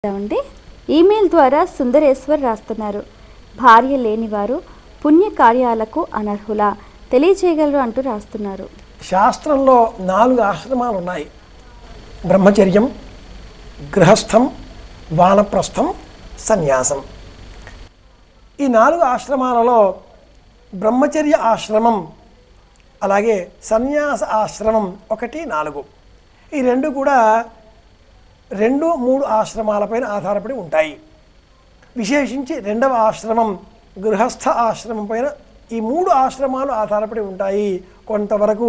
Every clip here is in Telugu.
ఉండి ఈమెయిల్ ద్వారా సుందరేశ్వర్ రాస్తున్నారు భార్య లేనివారు పుణ్య కార్యాలకు అనర్హుల తెలియచేయగలరు అంటూ రాస్తున్నారు శాస్త్రంలో నాలుగు ఆశ్రమాలు ఉన్నాయి బ్రహ్మచర్యం గృహస్థం వానప్రస్థం సన్యాసం ఈ నాలుగు ఆశ్రమాలలో బ్రహ్మచర్య ఆశ్రమం అలాగే సన్యాస ఆశ్రమం ఒకటి నాలుగు ఈ రెండు కూడా రెండు మూడు ఆశ్రమాలపైన ఆధారపడి ఉంటాయి విశేషించి రెండవ ఆశ్రమం గృహస్థ ఆశ్రమం పైన ఈ మూడు ఆశ్రమాలు ఆధారపడి ఉంటాయి కొంతవరకు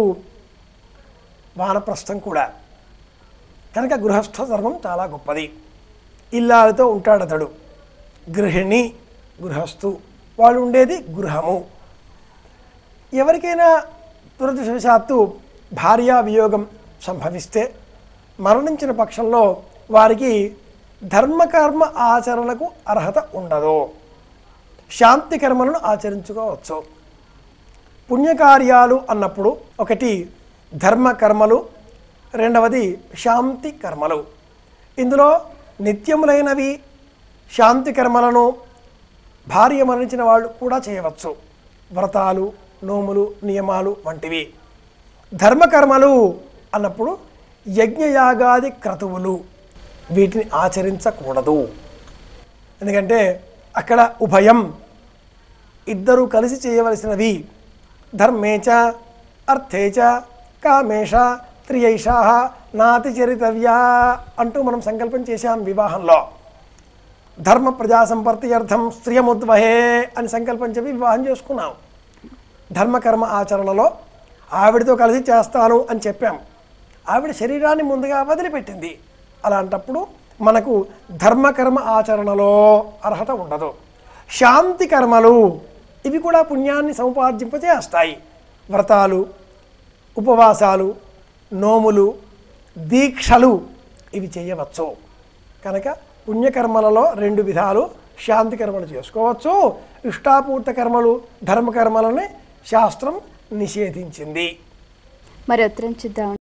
వానప్రస్థం కూడా కనుక గృహస్థ ధర్మం చాలా గొప్పది ఇల్లాలతో ఉంటాడు అతడు గృహిణి గృహస్థు వాళ్ళు ఉండేది గృహము ఎవరికైనా దురదృష్టవశాత్తు భార్యా వియోగం సంభవిస్తే మరణించిన పక్షంలో వారికి ధర్మకర్మ ఆచరణకు అర్హత ఉండదు శాంతి కర్మలను ఆచరించుకోవచ్చు పుణ్యకార్యాలు అన్నప్పుడు ఒకటి ధర్మ కర్మలు రెండవది శాంతి కర్మలు ఇందులో నిత్యములైనవి శాంతి కర్మలను భార్య మరణించిన వాళ్ళు కూడా చేయవచ్చు వ్రతాలు నోములు నియమాలు వంటివి ధర్మకర్మలు అన్నప్పుడు యజ్ఞయాగాది క్రతువులు వీటిని ఆచరించకూడదు ఎందుకంటే అక్కడ ఉభయం ఇద్దరు కలిసి చేయవలసినవి ధర్మేచ అర్థేచ కామేష త్రియైషా నాతి చరితవ్యా అంటూ మనం సంకల్పం చేశాం వివాహంలో ధర్మ ప్రజా సంపర్తియర్థం స్త్రియముద్వహే అని సంకల్పం చెప్పి వివాహం చేసుకున్నాం ధర్మకర్మ ఆచరణలో ఆవిడతో కలిసి చేస్తాను అని చెప్పాం ఆవిడ శరీరాన్ని ముందుగా వదిలిపెట్టింది అలాంటప్పుడు మనకు ధర్మకర్మ ఆచరణలో అర్హత ఉండదు శాంతి కర్మలు ఇవి కూడా పుణ్యాన్ని సముపార్జింపజేస్తాయి వ్రతాలు ఉపవాసాలు నోములు దీక్షలు ఇవి చేయవచ్చు కనుక పుణ్యకర్మలలో రెండు విధాలు శాంతి కర్మలు చేసుకోవచ్చు ఇష్టాపూర్త కర్మలు ధర్మకర్మలని శాస్త్రం నిషేధించింది మరి ఉత్తరం చూద్దాం